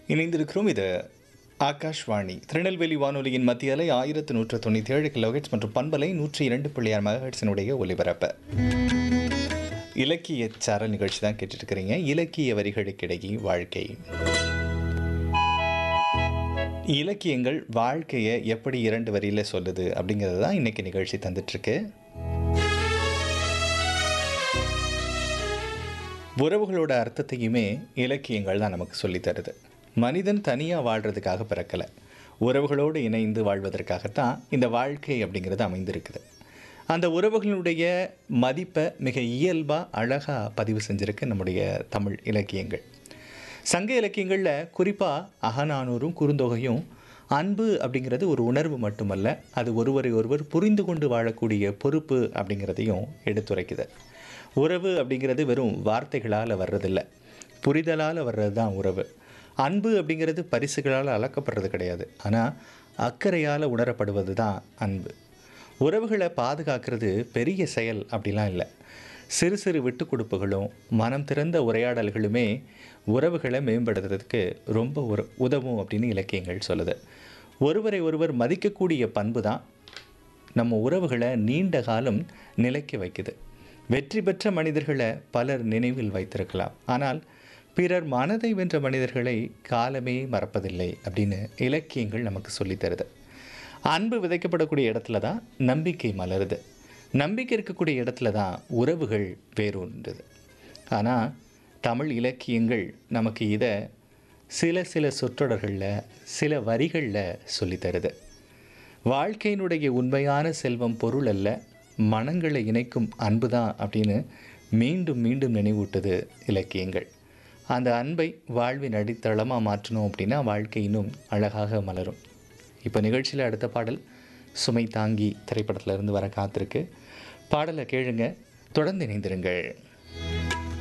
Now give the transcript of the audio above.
இணைந்திருக்கிறோம் இது ஆகாஷ்வாணி திருநெல்வேலி வானொலியின் மத்திய அலை ஆயிரத்து நூற்று தொண்ணூற்றி ஏழு கிலோஹெட்ஸ் மற்றும் பண்பலை நூற்றி இரண்டு புள்ளியார் மெகாஹெட்ஸினுடைய ஒலிபரப்பு இலக்கிய சாரல் நிகழ்ச்சி தான் கேட்டுட்டு இருக்கிறீங்க இலக்கிய வரிகளுக்கிடையே வாழ்க்கை இலக்கியங்கள் வாழ்க்கையை எப்படி இரண்டு வரியில் சொல்லுது அப்படிங்கிறது தான் இன்னைக்கு நிகழ்ச்சி தந்துட்டுருக்கு உறவுகளோட அர்த்தத்தையுமே இலக்கியங்கள் தான் நமக்கு சொல்லித் தருது மனிதன் தனியாக வாழ்கிறதுக்காக பிறக்கலை உறவுகளோடு இணைந்து வாழ்வதற்காகத்தான் இந்த வாழ்க்கை அப்படிங்கிறது அமைந்திருக்குது அந்த உறவுகளுடைய மதிப்பை மிக இயல்பாக அழகாக பதிவு செஞ்சுருக்கு நம்முடைய தமிழ் இலக்கியங்கள் சங்க இலக்கியங்களில் குறிப்பாக அகநானூரும் குறுந்தொகையும் அன்பு அப்படிங்கிறது ஒரு உணர்வு மட்டுமல்ல அது ஒருவரை ஒருவர் புரிந்து கொண்டு வாழக்கூடிய பொறுப்பு அப்படிங்கிறதையும் எடுத்துரைக்குது உறவு அப்படிங்கிறது வெறும் வார்த்தைகளால் வர்றதில்ல புரிதலால் வர்றது தான் உறவு அன்பு அப்படிங்கிறது பரிசுகளால் அளக்கப்படுறது கிடையாது ஆனால் அக்கறையால் உணரப்படுவது தான் அன்பு உறவுகளை பாதுகாக்கிறது பெரிய செயல் அப்படிலாம் இல்லை சிறு சிறு விட்டு கொடுப்புகளும் மனம் திறந்த உரையாடல்களுமே உறவுகளை மேம்படுத்துறதுக்கு ரொம்ப ஒரு உதவும் அப்படின்னு இலக்கியங்கள் சொல்லுது ஒருவரை ஒருவர் மதிக்கக்கூடிய பண்பு தான் நம்ம உறவுகளை நீண்ட காலம் நிலைக்க வைக்குது வெற்றி பெற்ற மனிதர்களை பலர் நினைவில் வைத்திருக்கலாம் ஆனால் பிறர் மனதை வென்ற மனிதர்களை காலமே மறப்பதில்லை அப்படின்னு இலக்கியங்கள் நமக்கு சொல்லித் தருது அன்பு விதைக்கப்படக்கூடிய இடத்துல தான் நம்பிக்கை மலருது நம்பிக்கை இருக்கக்கூடிய இடத்துல தான் உறவுகள் வேரூன்றுது ஆனால் தமிழ் இலக்கியங்கள் நமக்கு இதை சில சில சொற்றொடர்களில் சில வரிகளில் சொல்லித் தருது வாழ்க்கையினுடைய உண்மையான செல்வம் பொருள் அல்ல மனங்களை இணைக்கும் அன்பு தான் அப்படின்னு மீண்டும் மீண்டும் நினைவூட்டுது இலக்கியங்கள் அந்த அன்பை வாழ்வின் அடித்தளமாக மாற்றணும் அப்படின்னா வாழ்க்கை இன்னும் அழகாக மலரும் இப்போ நிகழ்ச்சியில் அடுத்த பாடல் சுமை தாங்கி திரைப்படத்தில் இருந்து வர காத்திருக்கு பாடலை கேளுங்க தொடர்ந்து இணைந்திருங்கள்